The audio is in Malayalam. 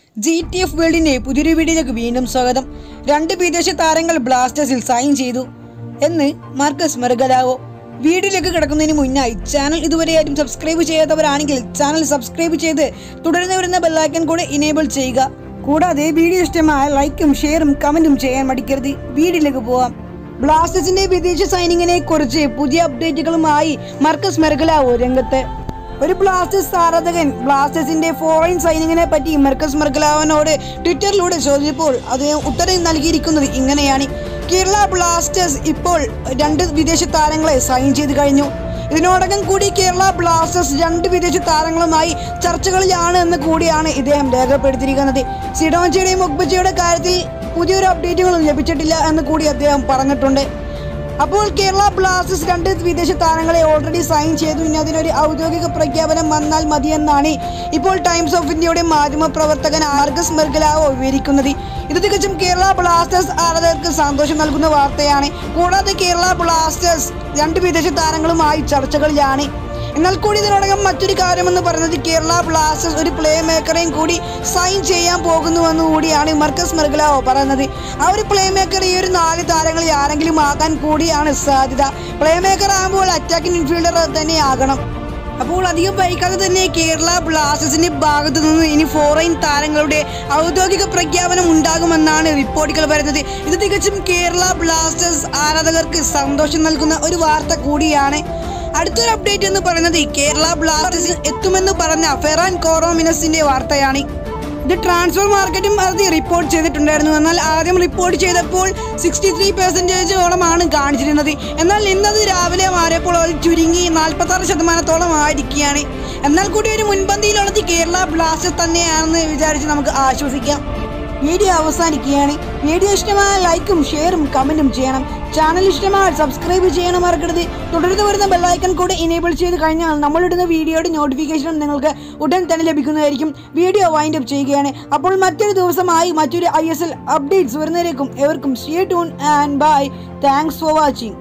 ജി ടി എഫ് വേൾഡിന്റെ പുതിയൊരു വീഡിയോയിലേക്ക് വീണ്ടും സ്വാഗതം രണ്ട് വിദേശ താരങ്ങൾ ബ്ലാസ്റ്റേഴ്സിൽ സൈൻ ചെയ്തു എന്ന് മാർക്കസ് മെർഗലാവോ വീഡിയോയിലേക്ക് കിടക്കുന്നതിന് മുന്നായി ചാനൽ ഇതുവരെയായിട്ടും സബ്സ്ക്രൈബ് ചെയ്യാത്തവരാണെങ്കിൽ ചാനൽ സബ്സ്ക്രൈബ് ചെയ്ത് തുടർന്ന് വരുന്ന ബെല്ലൈക്കൻ കൂടെ ഇനേബിൾ ചെയ്യുക കൂടാതെ വീഡിയോ ഇഷ്ടമായ ലൈക്കും ഷെയറും കമന്റും ചെയ്യാൻ മടിക്കരുത് വീഡിയോയിലേക്ക് പോവാം ബ്ലാസ്റ്റേഴ്സിന്റെ വിദേശ സൈനിങ്ങിനെ കുറിച്ച് പുതിയ അപ്ഡേറ്റുകളുമായി മാർക്കസ് മെർഗലാവോ രംഗത്ത് ഒരു ബ്ലാസ്റ്റേഴ്സ് ആരാധകൻ ബ്ലാസ്റ്റേഴ്സിന്റെ ഫോറിൻ സൈനിങ്ങിനെ പറ്റി മെർക്കസ് മെർക്കലാവനോട് ട്വിറ്ററിലൂടെ ചോദിച്ചപ്പോൾ അദ്ദേഹം ഉത്തരം നൽകിയിരിക്കുന്നത് ഇങ്ങനെയാണ് കേരള ബ്ലാസ്റ്റേഴ്സ് ഇപ്പോൾ രണ്ട് വിദേശ താരങ്ങളെ സൈൻ ചെയ്ത് കഴിഞ്ഞു ഇതിനോടകം കൂടി കേരള ബ്ലാസ്റ്റേഴ്സ് രണ്ട് വിദേശ താരങ്ങളുമായി ചർച്ചകളിലാണ് എന്ന് കൂടിയാണ് ഇദ്ദേഹം രേഖപ്പെടുത്തിയിരിക്കുന്നത് സിഡോഞ്ചിയുടെയും ഒഗ്ബച്ചയുടെ കാര്യത്തിൽ പുതിയൊരു അപ്ഡേറ്റുകളും ലഭിച്ചിട്ടില്ല എന്ന് കൂടി അദ്ദേഹം പറഞ്ഞിട്ടുണ്ട് അപ്പോൾ കേരള ബ്ലാസ്റ്റേഴ്സ് രണ്ട് വിദേശ താരങ്ങളെ ഓൾറെഡി സൈൻ ചെയ്തു ഇനി അതിനൊരു ഔദ്യോഗിക പ്രഖ്യാപനം വന്നാൽ മതിയെന്നാണ് ഇപ്പോൾ ടൈംസ് ഓഫ് ഇന്ത്യയുടെ മാധ്യമ പ്രവർത്തകൻ ആർഗസ് മെർഗലാവോ വിവരിക്കുന്നത് ഇത് തികച്ചും കേരള ബ്ലാസ്റ്റേഴ്സ് ആരാധകർക്ക് സന്തോഷം നൽകുന്ന വാർത്തയാണ് കൂടാതെ കേരള ബ്ലാസ്റ്റേഴ്സ് രണ്ട് വിദേശ താരങ്ങളുമായി ചർച്ചകളിലാണ് എന്നാൽ കൂടി ഇതിനോടകം മറ്റൊരു കാര്യമെന്ന് പറയുന്നത് കേരള ബ്ലാസ്റ്റേഴ്സ് ഒരു പ്ലേ മേക്കറെയും കൂടി സൈൻ ചെയ്യാൻ പോകുന്നുവെന്ന് കൂടിയാണ് മർക്കസ് മെർഗലാവോ പറയുന്നത് ആ ഒരു പ്ലേ മേക്കർ ഈ ഒരു നാല് താരങ്ങളിൽ ആരെങ്കിലും ആകാൻ കൂടിയാണ് സാധ്യത പ്ലേ മേക്കർ ആകുമ്പോൾ അറ്റാക്കിംഗ് ഇൻഫീൽഡർ തന്നെ ആകണം അപ്പോൾ അധികം വൈകാതെ തന്നെ കേരള ബ്ലാസ്റ്റേഴ്സിന്റെ ഭാഗത്തു നിന്ന് ഇനി ഫോറിൻ താരങ്ങളുടെ ഔദ്യോഗിക പ്രഖ്യാപനം ഉണ്ടാകുമെന്നാണ് റിപ്പോർട്ടുകൾ വരുന്നത് ഇത് തികച്ചും കേരള ബ്ലാസ്റ്റേഴ്സ് ആരാധകർക്ക് സന്തോഷം നൽകുന്ന ഒരു വാർത്ത കൂടിയാണ് അടുത്തൊരു അപ്ഡേറ്റ് എന്ന് പറയുന്നത് കേരള ബ്ലാസ്റ്റേഴ്സിൽ എത്തുമെന്ന് പറഞ്ഞ ഫെറാൻ കോറോമിനസിന്റെ വാർത്തയാണ് ഇത് ട്രാൻസ്ഫർ മാർക്കറ്റും അത് റിപ്പോർട്ട് ചെയ്തിട്ടുണ്ടായിരുന്നു എന്നാൽ ആദ്യം റിപ്പോർട്ട് ചെയ്തപ്പോൾ സിക്സ്റ്റി ത്രീ പെർസെൻറ്റേജോളമാണ് കാണിച്ചിരുന്നത് എന്നാൽ ഇന്നത് രാവിലെ മാറിയപ്പോൾ അത് ചുരുങ്ങി നാൽപ്പത്തി ആറ് ശതമാനത്തോളം ആയിരിക്കുകയാണ് എന്നാൽ കൂടി ഒരു മുൻപന്തിയിലുള്ളത് കേരള ബ്ലാസ്റ്റേഴ്സ് തന്നെയാണെന്ന് വിചാരിച്ച് നമുക്ക് ആശ്വസിക്കാം വീഡിയോ അവസാനിക്കുകയാണ് വീഡിയോ ഇഷ്ടമായ ലൈക്കും ഷെയറും കമൻറ്റും ചെയ്യണം ചാനൽ ഇഷ്ടമായാൽ സബ്സ്ക്രൈബ് ചെയ്യണം മറക്കരുത് തുടർന്ന് വരുന്ന ബെല്ലൈക്കൺ കൂടെ ഇനേബിൾ ചെയ്ത് കഴിഞ്ഞാൽ നമ്മളിടുന്ന വീഡിയോയുടെ നോട്ടിഫിക്കേഷൻ നിങ്ങൾക്ക് ഉടൻ തന്നെ ലഭിക്കുന്നതായിരിക്കും വീഡിയോ വൈൻഡ് അപ്പ് ചെയ്യുകയാണ് അപ്പോൾ മറ്റൊരു ദിവസമായി മറ്റൊരു ഐ എസ് എൽ അപ്ഡേറ്റ്സ് വരുന്നവരേക്കും എവർക്കും stay tune and bye thanks for watching